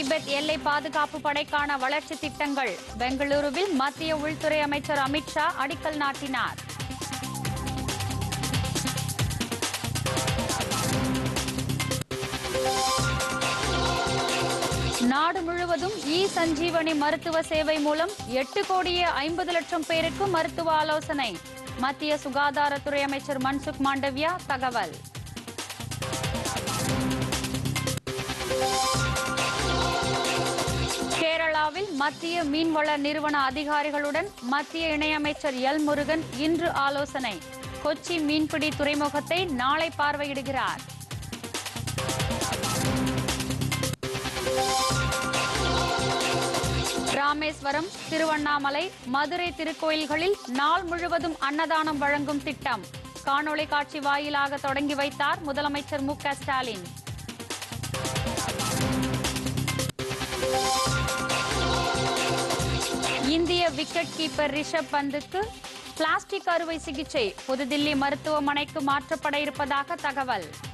Tibet எல்லை பாதுகாப்பு படைக்கான வளர்ச்சி திட்டங்கள் பெங்களூருவில் மத்திய உள்துறை அமைச்சர் அமித்ஷா அடிக்கல் நாட்டினார் நாடு முழுவதும் இ சஞ்சீவனி மருத்துவ சேவை மூலம் எட்டு கோடியே ஐம்பது லட்சம் பேருக்கு மருத்துவ ஆலோசனை மத்திய சுகாதாரத்துறை அமைச்சர் மன்சுக் மாண்டவியா தகவல் கேரளாவில் மத்திய மீன்வள நிறுவன அதிகாரிகளுடன் மத்திய இணையமைச்சர் எல் முருகன் இன்று ஆலோசனை கொச்சி மீன்பிடி துறைமுகத்தை நாளை பார்வையிடுகிறார் ராமேஸ்வரம் திருவண்ணாமலை மதுரை திருக்கோயில்களில் நாள் முழுவதும் அன்னதானம் வழங்கும் திட்டம் காணொளி காட்சி வாயிலாக தொடங்கி வைத்தார் முதலமைச்சர் மு க ஸ்டாலின் இந்திய விக்கெட் கீப்பர் ரிஷப் பந்துக்கு பிளாஸ்டிக் அறுவை சிகிச்சை புதுதில்லி மருத்துவமனைக்கு மாற்றப்பட இருப்பதாக தகவல்